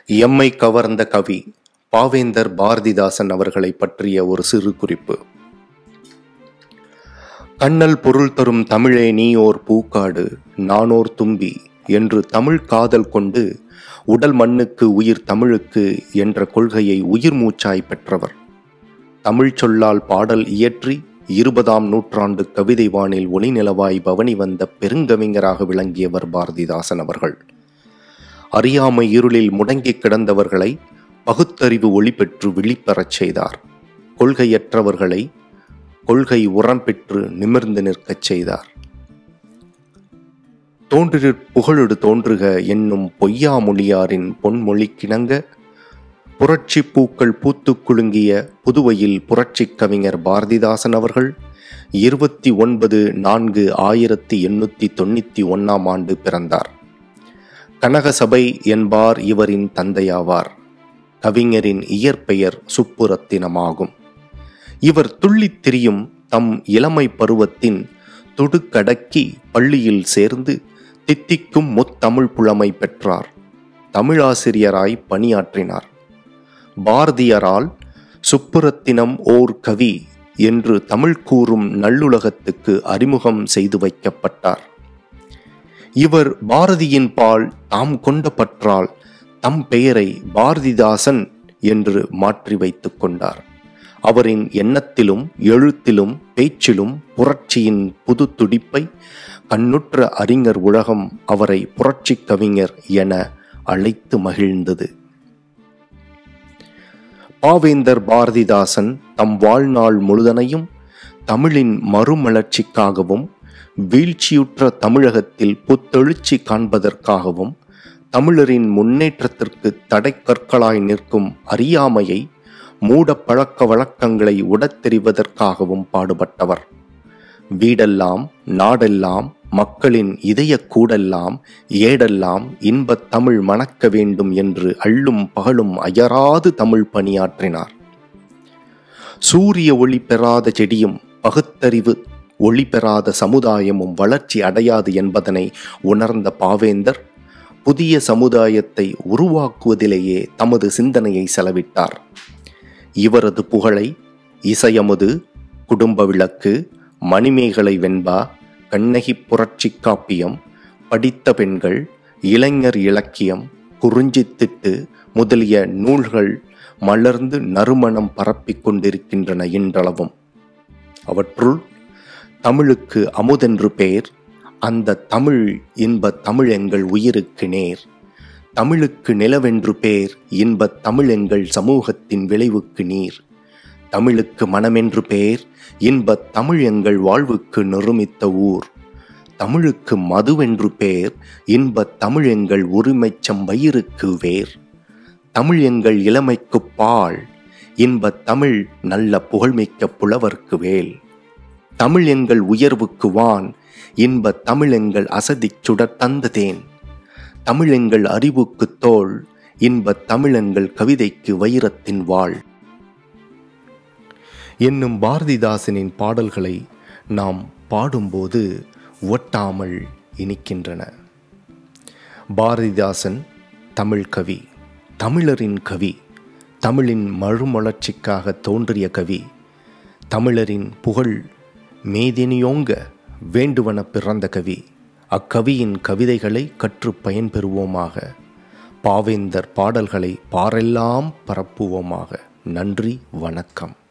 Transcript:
எம்மை கவர்ந்த கவி பாவேந்தர் பாரதிதாசன் அவர்களை பற்றிய ஒரு சிறு குறிப்பு கண்ணல் பொருள் தரும் தமிழே நீ ஓர் பூக்காடு நானோர் தும்பி என்று தமிழ் காதல் கொண்டு உடல் மண்ணுக்கு உயிர் தமிழுக்கு என்ற கொள்கையை உயிர் மூச்சாய் பெற்றவர் தமிழ் சொல்லால் பாடல் இயற்றி இருபதாம் நூற்றாண்டு கவிதை வானில் ஒளிநிலவாய் பவனி வந்த பெருங்கவிஞராக விளங்கியவர் பாரதிதாசன் அவர்கள் அறியாமை இருளில் முடங்கி கிடந்தவர்களை பகுத்தறிவு ஒளி பெற்று விழிப்பெறச் செய்தார் கொள்கையற்றவர்களை கொள்கை உரம் பெற்று நிமிர்ந்து நிற்கச் செய்தார் தோன்றிற் புகழொடு தோன்றுக என்னும் பொய்யா மொழியாரின் பொன்மொழி கிணங்க புரட்சி பூக்கள் பூத்து குலுங்கிய புதுவையில் புரட்சி கவிஞர் பாரதிதாசன் அவர்கள் இருபத்தி ஒன்பது நான்கு ஆயிரத்தி எண்ணூற்றி தொண்ணூற்றி ஒன்றாம் ஆண்டு பிறந்தார் கனகசபை என்பார் இவரின் தந்தையாவார் கவிஞரின் இயற்பெயர் சுப்புரத்தினமாகும் இவர் துள்ளித் திரியும் தம் இளமை பருவத்தின் துடுக்கடக்கி பள்ளியில் சேர்ந்து தித்திக்கும் முத்தமிழ் புலமை பெற்றார் தமிழாசிரியராய் பணியாற்றினார் பாரதியரால் சுப்புரத்தினம் ஓர் கவி என்று தமிழ் கூறும் நல்லுலகத்துக்கு அறிமுகம் செய்து வைக்கப்பட்டார் இவர் பாரதியின் பால் தாம் கொண்ட பற்றால் தம் பெயரை பாரதிதாசன் என்று மாற்றி வைத்துக் கொண்டார் அவரின் எண்ணத்திலும் எழுத்திலும் பேச்சிலும் புரட்சியின் புது துடிப்பை கண்ணுற்ற அறிஞர் உலகம் அவரை புரட்சி கவிஞர் என அழைத்து மகிழ்ந்தது பாவேந்தர் பாரதிதாசன் தம் வாழ்நாள் முழுதனையும் தமிழின் மறுமலர்ச்சிக்காகவும் வீழ்ச்சியுற்ற தமிழகத்தில் புத்தெழுச்சி காண்பதற்காகவும் தமிழரின் முன்னேற்றத்திற்கு தடைக்கற்களாய் நிற்கும் அறியாமையை மூட பழக்க வழக்கங்களை உடத்தெறிவதற்காகவும் பாடுபட்டவர் வீடெல்லாம் நாடெல்லாம் மக்களின் இதய கூடெல்லாம் ஏடெல்லாம் இன்பத் தமிழ் மணக்க வேண்டும் என்று அள்ளும் பகலும் அயராது தமிழ் பணியாற்றினார் சூரிய ஒளி பெறாத செடியும் பகுத்தறிவு ஒளி பெறாத சமுதாயமும் வளர்ச்சி அடையாது என்பதனை உணர்ந்த பாவேந்தர் புதிய சமுதாயத்தை உருவாக்குவதிலேயே தமது சிந்தனையை செலவிட்டார் இவரது புகழை இசையமுது குடும்ப விளக்கு மணிமேகலை வெண்பா கண்ணகி புரட்சி காப்பியம் படித்த பெண்கள் இளைஞர் இலக்கியம் குறிஞ்சித்திட்டு முதலிய நூல்கள் மலர்ந்து நறுமணம் பரப்பிக் கொண்டிருக்கின்றன இன்றளவும் அவற்றுள் தமிழுக்கு அமுதென்று பெயர் அந்த தமிழ் இன்ப தமிழ் எங்கள் உயிருக்கு நேர் தமிழுக்கு நிலவென்று பேர் இன்பத் தமிழ் எங்கள் சமூகத்தின் விளைவுக்கு நீர் தமிழுக்கு மனமென்று பேர் இன்பத் தமிழ் எங்கள் வாழ்வுக்கு நிருமித்த ஊர் தமிழுக்கு மதுவென்று பேர் இன்பத் தமிழ் எங்கள் உரிமைச்சம் வயிறுக்கு வேர் தமிழ் எங்கள் இளமைக்குப் பால் இன்பத் தமிழ் நல்ல புகழ்மிக்க புலவர்க்கு வேல் தமிழ் எங்கள் உயர்வுக்கு வான் இன்பத் தமிழ் எங்கள் அசதிச் சுடர் தந்ததேன் தமிழ் எங்கள் அறிவுக்கு தோல் இன்பத் தமிழெங்கள் கவிதைக்கு வைரத்தின் வாழ் என்னும் பாரதிதாசனின் பாடல்களை நாம் பாடும்போது ஒட்டாமல் இனிக்கின்றன பாரதிதாசன் தமிழ் கவி தமிழரின் கவி தமிழின் மறுமலர்ச்சிக்காக தோன்றிய கவி தமிழரின் புகழ் மேதினியோங்க வேண்டுவன பிறந்த கவி அக்கவியின் கவிதைகளை கற்று பயன்பெறுவோமாக பாவேந்தர் பாடல்களை பாரெல்லாம் பரப்புவோமாக நன்றி வணக்கம்